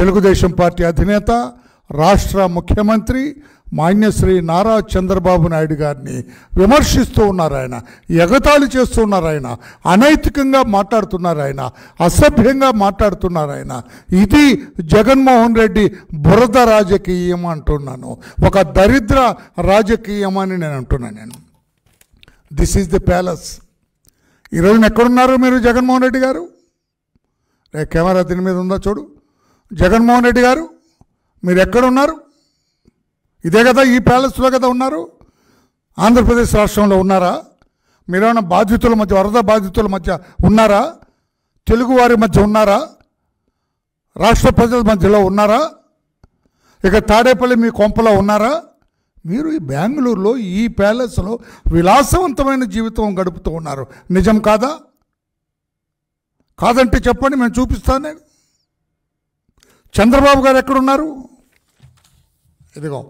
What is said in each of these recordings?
Telugu Desam party అధినేత రాష్ట్ర ముఖ్యమంత్రి మాన్యశ్రీ నారా చంద్రబాబు నాయుడు గారిని విమర్శిస్తూ ఉన్నారు ఆయన ఎగతాళి చేస్తూ ఉన్నారు ఆయన అనైతికంగా మాట్లాడుతున్నారు ఆయన అసభ్యంగా మాట్లాడుతున్నారు ఆయన ఇది జగన్మోహన్ రెడ్డి బురద రాజకీయం అంటున్నాను ఒక దరిద్ర రాజకీయం అని నేను అంటున్నాను నేను దిస్ ఈజ్ ది ప్యాలెస్ ఈరోజు ఎక్కడున్నారు మీరు జగన్మోహన్ రెడ్డి గారు రే కెమెరా దీని మీద ఉందా చూడు జగన్మోహన్ రెడ్డి గారు మీరు ఎక్కడున్నారు ఇదే కదా ఈ ప్యాలెస్లో కదా ఉన్నారు ఆంధ్రప్రదేశ్ రాష్ట్రంలో ఉన్నారా మీరేమైనా బాధితుల మధ్య వరద బాధితుల మధ్య ఉన్నారా తెలుగు వారి మధ్య ఉన్నారా రాష్ట్ర ప్రజల మధ్యలో ఉన్నారా ఇక తాడేపల్లి మీ కొంపలో ఉన్నారా మీరు ఈ బెంగళూరులో ఈ ప్యాలెస్లో విలాసవంతమైన జీవితం గడుపుతూ ఉన్నారు నిజం కాదా కాదంటే చెప్పండి మేము చూపిస్తాను నేను చంద్రబాబు గారు ఎక్కడున్నారు ఇదిగో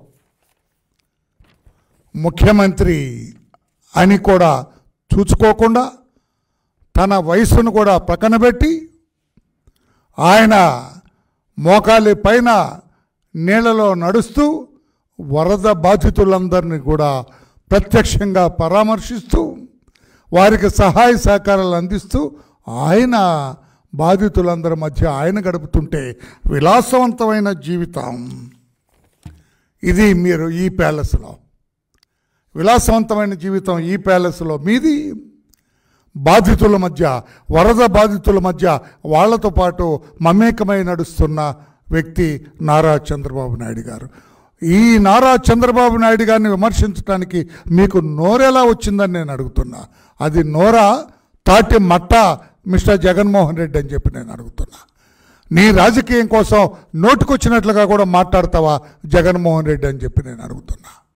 ముఖ్యమంత్రి అని కూడా చూసుకోకుండా తన వయసును కూడా పక్కన పెట్టి ఆయన మోకాలి పైన నీళ్ళలో నడుస్తూ వరద బాధితులందరినీ కూడా ప్రత్యక్షంగా పరామర్శిస్తూ వారికి సహాయ సహకారాలు అందిస్తూ ఆయన బాధితులందరి మధ్య ఆయన గడుపుతుంటే విలాసవంతమైన జీవితం ఇది మీరు ఈ ప్యాలెస్లో విలాసవంతమైన జీవితం ఈ ప్యాలెస్లో మీది బాధితుల మధ్య వరద బాధితుల మధ్య వాళ్ళతో పాటు మమేకమై నడుస్తున్న వ్యక్తి నారా చంద్రబాబు నాయుడు గారు ఈ నారా చంద్రబాబు నాయుడు గారిని విమర్శించడానికి మీకు నోరెలా వచ్చిందని నేను అడుగుతున్నా అది నోరా తాటి మట్ట మిస్టర్ జగన్మోహన్ రెడ్డి అని చెప్పి నేను అడుగుతున్నా నీ రాజకీయం కోసం నోటుకొచ్చినట్లుగా కూడా మాట్లాడతావా జగన్మోహన్ రెడ్డి అని చెప్పి నేను అడుగుతున్నా